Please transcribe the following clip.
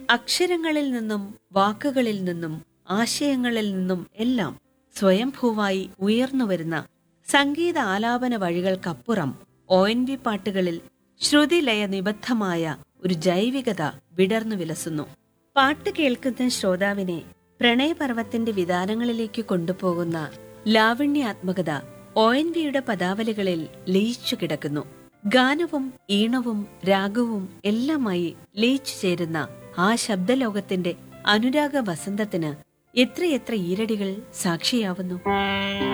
അക്ഷരങ്ങളിൽ നിന്നും വാക്കുകളിൽ നിന്നും ആശയങ്ങളിൽ നിന്നും എല്ലാം സ്വയംഭൂവായി ഉയർന്നുവരുന്ന സംഗീത ആലാപന വഴികൾക്കപ്പുറം ഒ എൻ വി പാട്ടുകളിൽ ശ്രുതിലയ നിബദ്ധമായ ഒരു ജൈവികത വിടർന്നു വിലസുന്നു പാട്ട് കേൾക്കുന്ന ശ്രോതാവിനെ പ്രണയപർവത്തിന്റെ വിധാനങ്ങളിലേക്ക് കൊണ്ടുപോകുന്ന ലാവണ്യാത്മകത ഒ എൻ വിയുടെ പദാവലികളിൽ ലയിച്ചു കിടക്കുന്നു ഗാനവും ഈണവും രാഗവും എല്ലാമായി ലയിച്ചു ചേരുന്ന ആ ശബ്ദലോകത്തിന്റെ അനുരാഗ വസന്തത്തിന് എത്രയെത്ര ഈരടികൾ സാക്ഷിയാവുന്നു